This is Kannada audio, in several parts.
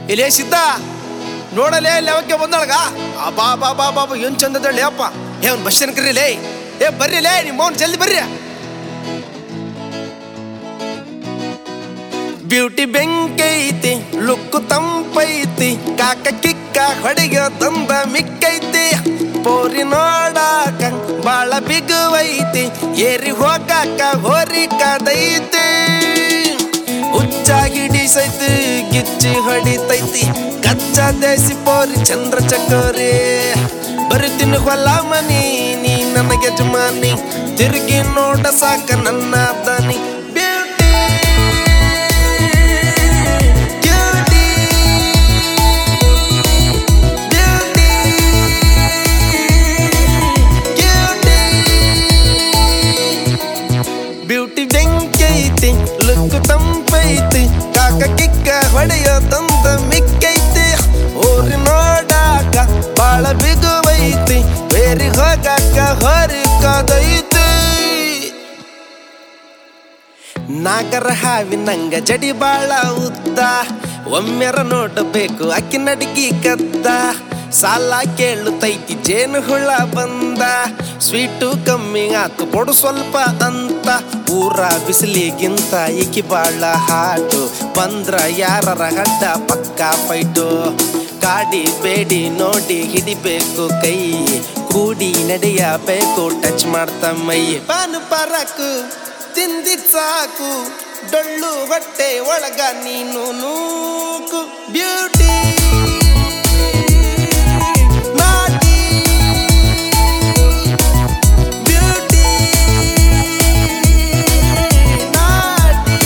ಇಲ್ಲೇ ಸಿದ್ಧ ನೋಡಲೇ ಲೆವಕ್ಕೆ ಬಂದಳಗ ಆ ಬಾ ಬಾ ಬಾ ಬಾ ಬಾ ಏನ್ ಚಂದದಳ್ಳಿ ಅಪ್ಪ ಏ ಅವ್ನು ಬಸ್ ಕರೀ ಲೇ ಏ ಬರ್ರಿ ಲೇ ನಿಮ್ಮ ಅವ್ನು ಜಲ್ದಿ ಬರ್ರಿ ಬ್ಯೂಟಿ ಬೆಂಕೈತಿ ಲುಕ್ಕು ತಂಪೈತಿ ಕಾಕ ಕಿಕ್ಕ ಹೊಡಿಗೆ ತಂದ ಮಿಕ್ಕೈತಿ ಪೋರಿ ನೋಡಾಕ ಬಾಳ ಬಿಗುವೈತಿ ಏರಿ ಹೋಗಾಕ ಹೋರಿ ಕದೈತಿ ಹುಚ್ಚಾಗಿ ಹಿಡಿಸೈತಿ ಗಿಚ್ಚಿ ಹೊಡಿತೈತಿ ಕಚ್ಚಾ ದೇಸಿ ಪೋರಿ ಚಂದ್ರ ಚಕೋರಿ ಬರುತ್ತೀನಿ ಹೊಲ ಮನಿ ನೀ ನನಗೆ ಯಜಮಾನಿ ತಿರುಗಿ ನೋಡ ಸಾಕ ನನ್ನ ದನಿ ಬ್ಯೂಟಿ ಬ್ಯೂಟಿ ಬ್ಯೂಟಿ ಬ್ಯೂಟಿ ಬೆಂಕೈತಿ ಲುಕ್ ತಂಪೈತಿ ಕಾಕ ಕಿಕ್ಕ ಹೊಡೆಯೋ ತಂದ ಮಿಕ್ಕೈತಿ ಊರಿ ನೋಡಾಕ ಬಾಳ ಬಿಗುವೈತಿ ಬೇರೆ ಹೋಗಾಕ ಹೊರಿ ಕದೈತಿ ನಾಗರ ಹಾವಿನಂಗ ಜಡಿ ಬಾಳ ಉದ್ದ ಒಮ್ಮೆರ ನೋಡಬೇಕು ಅಕ್ಕಿ ನಡಿಗಿ ಕದ್ದ ಸಾಲ ಕೇಳುತ್ತೈತಿ ಜೇನು ಹುಳ ಬಂದ ಸ್ವೀಟು ಕಮ್ಮಿ ಆತು ಕೊಡು ಸ್ವಲ್ಪ ಅಂತ ಊರ ಬಿಸಿಲಿಗಿಂತ ಈಕಿ ಬಾಳ ಹಾಟು ಬಂದ್ರ ಯಾರರ ಗಡ್ಡ ಪಕ್ಕ ಫೈಟು ಗಾಡಿ ಬೇಡಿ ನೋಡಿ ಹಿಡಿಬೇಕು ಕೈ ಕೂಡಿ ನಡೆಯಬೇಕು ಟಚ್ ಮಾಡ್ತಾ ಮೈ ಪಾನು ಪರಕು ತಿಂದಿದ್ ಸಾಕು ಡೊಳ್ಳು ಹೊಟ್ಟೆ ಒಳಗ ನೀನು ನೂಕು ಬ್ಯೂಟಿ ನಾಟಿ ಬ್ಯೂಟಿ ನಾಟಿ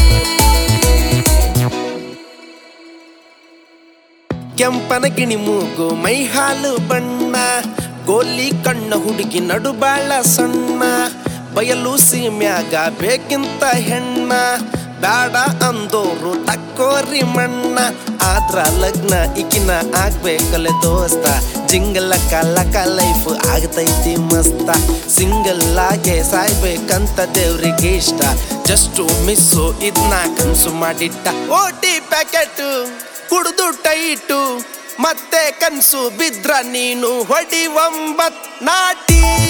ಕೆಂಪನ ಗಿಣಿ ಮೂಗು ಮೈ ಹಾಲು ಬಣ್ಣ ಗೋಲಿ ಕಣ್ಣ ಹುಡುಗಿ ನಡು ಬಾಳ ಸಣ್ಣ ಬಯಲು ಸೀಮ್ಯಾಗ ಬೇಕಿಂತ ಹೆಣ್ಣ ಬ್ಯಾಡ ಅಂದೋರು ತಕ್ಕೋರಿ ಮಣ್ಣ ಆದ್ರ ಲಗ್ನ ಇಕಿನ ಆಗ್ಬೇಕಲೆ ದೋಸ್ತ ಜಿಂಗಲ ಕಲಕ ಲೈಫ್ ಆಗ್ತೈತಿ ಮಸ್ತ ಸಿಂಗಲ್ ಆಗೆ ಸಾಯ್ಬೇಕಂತ ದೇವ್ರಿಗೆ ಇಷ್ಟ ಜಸ್ಟ್ ಮಿಸ್ಸು ಇದ್ನ ಕನ್ಸು ಮಾಡಿಟ್ಟ ಓಟಿ ಪ್ಯಾಕೆಟ್ ಕುಡ್ದು ಟೈಟು ಮತ್ತೆ ಕನ್ಸು ಬಿದ್ರ ನೀನು ಹೊಡಿ ಒಂಬತ್ ನಾಟಿ